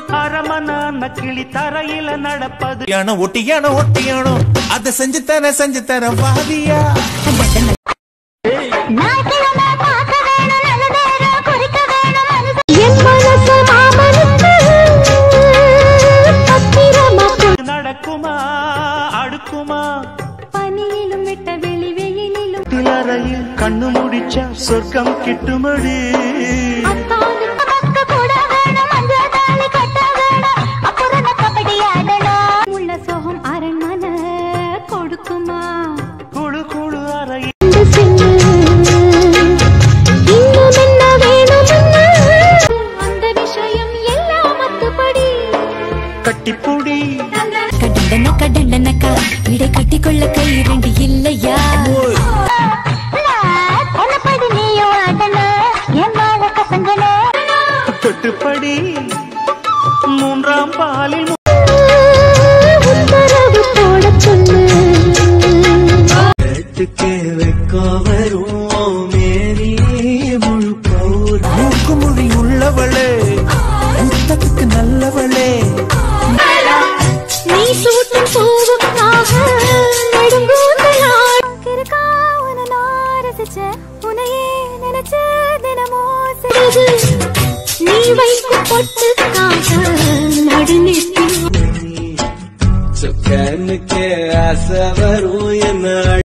அரமனான கிளி தரையில நடப்பது யானோ ஒட்டியானோ ஒட்டியானோ அதை செஞ்சு தர செஞ்சு தர வாதியா நாய்க்கிழமை பார்க்க வேணும் நல்ல நேரம் குறிக்க வேணும் மனசு. என் மனசு மாமனுக்கு பத்திரமா கொடு. நடக்குமா அடுக்குமா பனியிலும் விட்ட வெளி வெயிலிலும் திலறையில் கண்ணு முடிச்சா சொர்க்கம் கிட்டுமடி அத்தானுக்கு பக்க கூட வேணும் மஞ்சள் தாலி கட்ட வேணும் அப்புறம் நான் கபடி ஆடணும் உள்ள சோகம் அரண்மனை கொடுக்குமா குழு குழு அறையில் இன்னும் என்ன வேணும் அந்த விஷயம் எல்லாம் மத்துப்படி கட்டிப்புடி கடண்டன கடண்டனக்கா இடை கட்டிக்கொள்ள கை இரண்டு இல்லையா என்னப்படி நீயும் ஆடணும் என் மேல கசங்கணும் தொட்டுப்படி மூன்றாம் பாலில் உத்தரவு போட சொல்லு மூக்கு மொழி உள்ளவளே முத்தத்துக்கு நல்லவளே நீ சூட்டும் பூவுக்காக நெடுங்கூந்தலாய் இருக்கா உன நான் ரசிச்சேன் உன்னையே நினைச்சு தினமோ சிறிது நீ வைக்கும் பொட்டுக்காக நடுநிற்கும் கண்ணுக்கே ஆசை வரும் என்ன